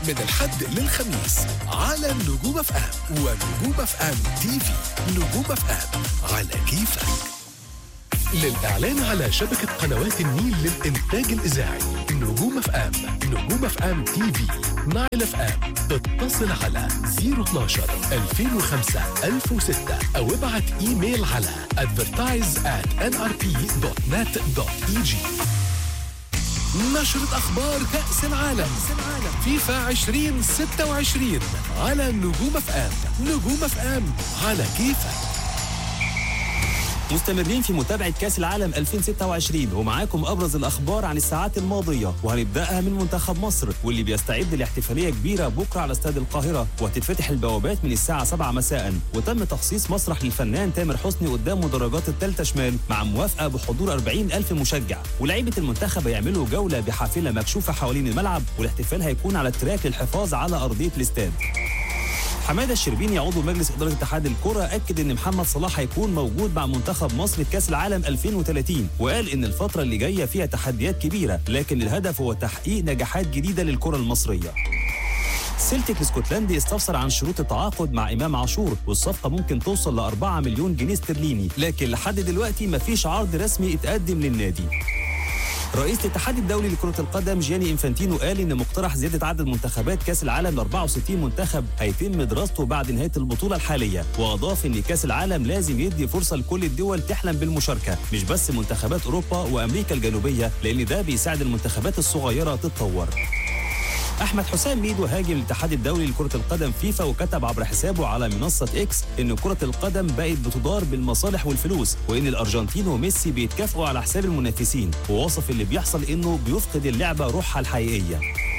من الحد للخميس على نجوم اف ام ونجوم اف ام تي في نجوم اف ام على كيفك للإعلان على شبكة قنوات النيل للإنتاج الإذاعي نجوم اف ام نجوم اف ام تي في نايل اف ام اتصل على 012 2005 1006 أو ابعت إيميل على advertise at nrp.net.eg نشرة أخبار كأس العالم فيفا 2026 على نجوم اف ام نجوم اف ام على كيفك مستمرين في متابعة كأس العالم 2026 ومعاكم أبرز الأخبار عن الساعات الماضية وهنبدأها من منتخب مصر واللي بيستعد لاحتفالية كبيرة بكرة على استاد القاهرة وهتتفتح البوابات من الساعة 7 مساء وتم تخصيص مسرح للفنان تامر حسني قدام مدرجات التالتة شمال مع موافقة بحضور 40 ألف مشجع ولاعيبة المنتخب هيعملوا جولة بحافلة مكشوفة حوالين الملعب والاحتفال هيكون على التراك للحفاظ على أرضية الاستاد حماده الشربيني عضو مجلس اداره اتحاد الكره اكد ان محمد صلاح هيكون موجود مع منتخب مصر في كاس العالم 2030 وقال ان الفتره اللي جايه فيها تحديات كبيره لكن الهدف هو تحقيق نجاحات جديده للكره المصريه سيلتيك الاسكتلندي استفسر عن شروط التعاقد مع امام عاشور والصفقه ممكن توصل ل 4 مليون جنيه استرليني لكن لحد دلوقتي مفيش عرض رسمي اتقدم للنادي رئيس الاتحاد الدولي لكرة القدم جياني انفانتينو قال ان مقترح زيادة عدد منتخبات كأس العالم ل 64 منتخب هيتم دراسته بعد نهاية البطولة الحالية، وأضاف ان كأس العالم لازم يدي فرصة لكل الدول تحلم بالمشاركة، مش بس منتخبات أوروبا وأمريكا الجنوبية لأن ده بيساعد المنتخبات الصغيرة تتطور. احمد حسام ميدو هاجم الاتحاد الدولي لكره القدم فيفا وكتب عبر حسابه على منصه اكس ان كره القدم بقت بتدار بالمصالح والفلوس وان الارجنتين وميسي بيتكافئوا على حساب المنافسين ووصف اللي بيحصل انه بيفقد اللعبه روحها الحقيقيه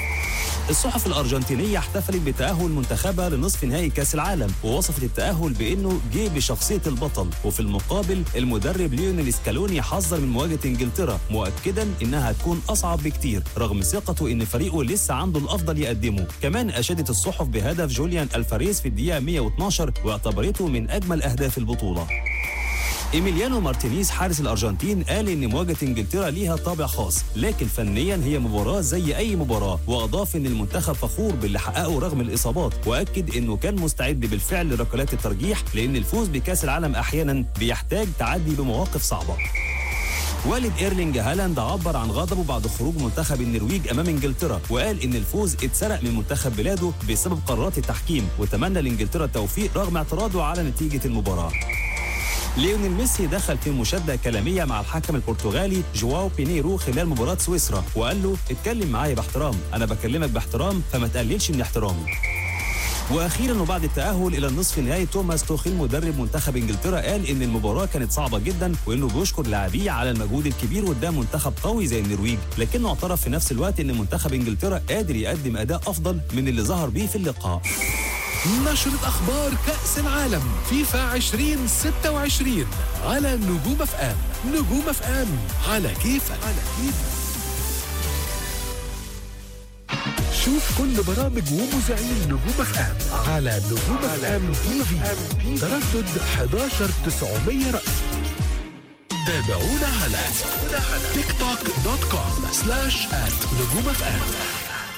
الصحف الأرجنتينية احتفلت بتأهل منتخبها لنصف نهائي كأس العالم ووصفت التأهل بأنه جه بشخصية البطل وفي المقابل المدرب ليونيل سكالوني حذر من مواجهة إنجلترا مؤكدا إنها هتكون أصعب بكتير رغم ثقته إن فريقه لسه عنده الأفضل يقدمه كمان أشادت الصحف بهدف جوليان الفاريز في الدقيقة 112 واعتبرته من أجمل أهداف البطولة ايميليانو مارتينيز حارس الارجنتين قال ان مواجهه انجلترا ليها طابع خاص لكن فنيا هي مباراه زي اي مباراه واضاف ان المنتخب فخور باللي حققه رغم الاصابات واكد انه كان مستعد بالفعل لركلات الترجيح لان الفوز بكاس العالم احيانا بيحتاج تعدي بمواقف صعبه والد ايرلينج هالاند عبر عن غضبه بعد خروج منتخب النرويج امام انجلترا وقال ان الفوز اتسرق من منتخب بلاده بسبب قرارات التحكيم وتمنى لانجلترا التوفيق رغم اعتراضه على نتيجه المباراه ليونيل ميسي دخل في مشادة كلامية مع الحكم البرتغالي جواو بينيرو خلال مباراة سويسرا وقال له اتكلم معايا باحترام أنا بكلمك باحترام فما تقللش من احترامي واخيرا وبعد التاهل الى النصف النهائي توماس توخيل مدرب منتخب انجلترا قال ان المباراه كانت صعبه جدا وانه بيشكر لاعبيه على المجهود الكبير قدام منتخب قوي زي النرويج لكنه اعترف في نفس الوقت ان منتخب انجلترا قادر يقدم اداء افضل من اللي ظهر بيه في اللقاء نشرة أخبار كأس العالم فيفا 2026 على نجوم اف ام نجوم اف ام على كيفك على كيفك شوف كل برامج ومذيعين نجوم اف ام على نجوم اف ام تي في تردد 11 900 رأس تابعونا على تيك توك دوت كوم سلاش ات نجوم اف ام